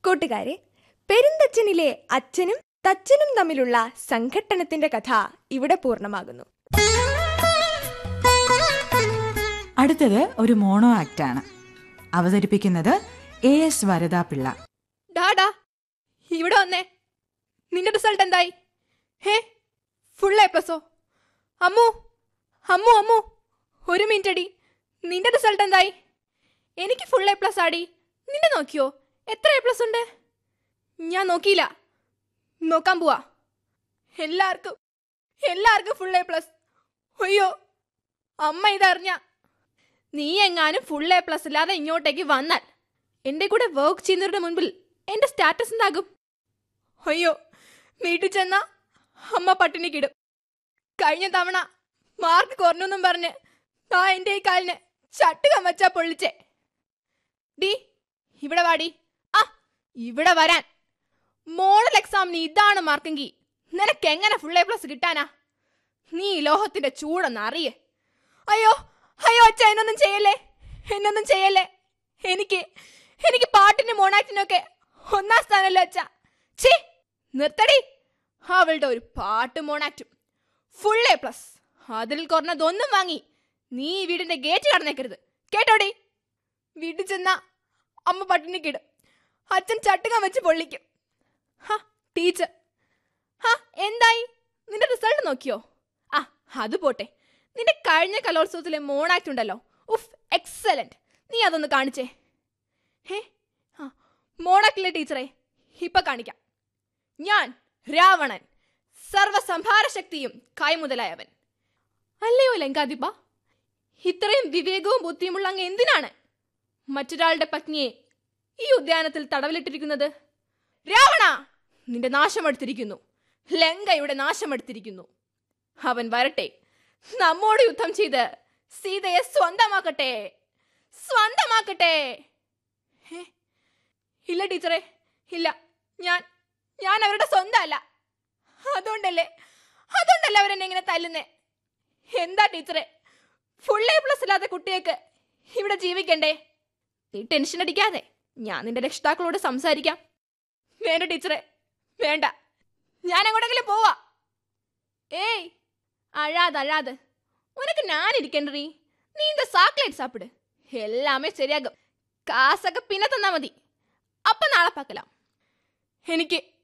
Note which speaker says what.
Speaker 1: കൂട്ടുകാരെ പെരുന്തച്ഛനിലെ അച്ഛനും തച്ചനും തമ്മിലുള്ള സംഘട്ടനത്തിന്റെ കഥ ഇവിടെ പൂർണ്ണമാകുന്നു
Speaker 2: അടുത്തത് ഒരു മോണോ ആക്റ്റാണ് അവതരിപ്പിക്കുന്നത് എ എസ് വരദാപിള്ള
Speaker 1: ഡാടാ ഇവിടെ വന്നേ നിന്റെ റിസൾട്ട് എന്തായി ഹേ ഫുൾ എ പ്ലസോ അമ്മു അമ്മു അമ്മു ഒരു മിനിറ്റ് അടി നിന്റെ റിസൾട്ട് എന്തായി എനിക്ക് ഫുൾ എ പ്ലസ് ആടി നിന്റെ നോക്കിയോ എത്ര എ പ്ലസ് ഉണ്ട് ഞാൻ നോക്കിയില്ല നോക്കാൻ പോവാ എല്ലാവർക്കും എല്ലാവർക്കും ഫുൾ എ പ്ലസ് അയ്യോ അമ്മ ഇതറിഞ്ഞ നീ എങ്ങാനും ഫുൾ എ പ്ലസ് ഇല്ലാതെ ഇങ്ങോട്ടേക്ക് വന്നാൽ എന്റെ കൂടെ വർക്ക് ചെയ്യുന്നവരുടെ മുൻപിൽ എന്റെ സ്റ്റാറ്റസ് എന്താകും അയ്യോ വീട്ടിൽ ചെന്ന അമ്മ പട്ടിണിക്കിടും കഴിഞ്ഞ തവണ മാർക്ക് കുറഞ്ഞെന്നും പറഞ്ഞ് ആ എന്റെ ഈ കാലിന് ചട്ട് കമ്മച്ചാ പൊള്ളിച്ചേ ഡി ഇവിടെ വാടി ആ ഇവിടെ വരാൻ മോഡൽ എക്സാമിന് ഇതാണ് മാർക്കെങ്കിൽ നിനക്ക് എങ്ങനെ ഫുൾ എ പ്ലസ് കിട്ടാനാ നീ ഈ ലോഹത്തിന്റെ ചൂടൊന്ന് അറിയേ അയ്യോ അയ്യോ അച്ഛ എന്നൊന്നും ചെയ്യല്ലേ എന്നൊന്നും ചെയ്യല്ലേ എനിക്ക് എനിക്ക് പാട്ടിനും മോണാക്ടിനൊക്കെ ഒന്നാം സ്ഥാനമല്ലോ അച്ഛ ഛീ നിർത്തടി അവളുടെ ഒരു പാട്ട് മോണാക്റ്റും ഫുൾ എ പ്ലസ് അതിൽ കുറഞ്ഞതൊന്നും വാങ്ങി നീ ഈ വീടിന്റെ ഗേറ്റ് കടന്നേക്കരുത് കേട്ടോടി വീട്ടിൽ ചെന്ന അമ്മ പട്ടിണിക്കിടും അച്ഛൻ ചട്ടുകം വെച്ച് പൊള്ളിക്കും ഹാ ടീച്ചർ ഹാ എന്തായി നിന്റെ റിസൾട്ട് നോക്കിയോ ആ അത് പോട്ടെ നിന്റെ കഴിഞ്ഞ കലോത്സവത്തിലെ മോണാക്ട് ഉണ്ടല്ലോ ഉഫ് എക്സലന്റ് നീ അതൊന്ന് കാണിച്ചേ ഹേ ആ മോണാക്ടിലെ ടീച്ചറെ ഇപ്പൊ കാണിക്കാം ഞാൻ രാവണൻ സർവസംഭാര ശക്തിയും കൈമുതലായവൻ അല്ലയോ ലങ്കാധിപ ഇത്രയും വിവേകവും ബുദ്ധിയുമുള്ള അങ്ങ് എന്തിനാണ് മറ്റൊരാളുടെ പത്നിയെ ഈ ഉദ്യാനത്തിൽ തടവിലിട്ടിരിക്കുന്നത് രാവണ നിന്റെ നാശമെടുത്തിരിക്കുന്നു ലങ്കയുടെ നാശമെടുത്തിരിക്കുന്നു അവൻ വരട്ടെ നമ്മോട് യുദ്ധം ചെയ്ത് സീതയെ സ്വന്തമാക്കട്ടെ സ്വന്തമാക്കട്ടെ ഹേ, ഇല്ല ടീച്ചറെ ഇല്ല ഞാൻ ഞാൻ അവരുടെ സ്വന്തമല്ല അതുകൊണ്ടല്ലേ അതുകൊണ്ടല്ലേ അവരെന്നെ ഇങ്ങനെ തല്ലുന്നേ എന്താ ടീച്ചറെ ഫുൾ എ പ്ലസ് ഇല്ലാത്ത കുട്ടികൾക്ക് ഇവിടെ ജീവിക്കണ്ടേ നീ ടെൻഷൻ അടിക്കാതെ ഞാൻ നിന്റെ രക്ഷിതാക്കളോട് സംസാരിക്കാം വേണ്ട ടീച്ചറെ വേണ്ട ഞാൻ എങ്ങോട്ടെങ്കിലും പോവാ ഏയ് അഴാത് അഴാത് ഉനക്ക് ഞാൻ ഇരിക്കണ്ടീ നീ இந்த சாக்லேட் சாப்பிடு எல்லாமே சரியாகும் കാസൊക്കെ പിന്നെ തന്നാ മതി അപ്പൊ നാളെ പാക്കലാം എനിക്ക്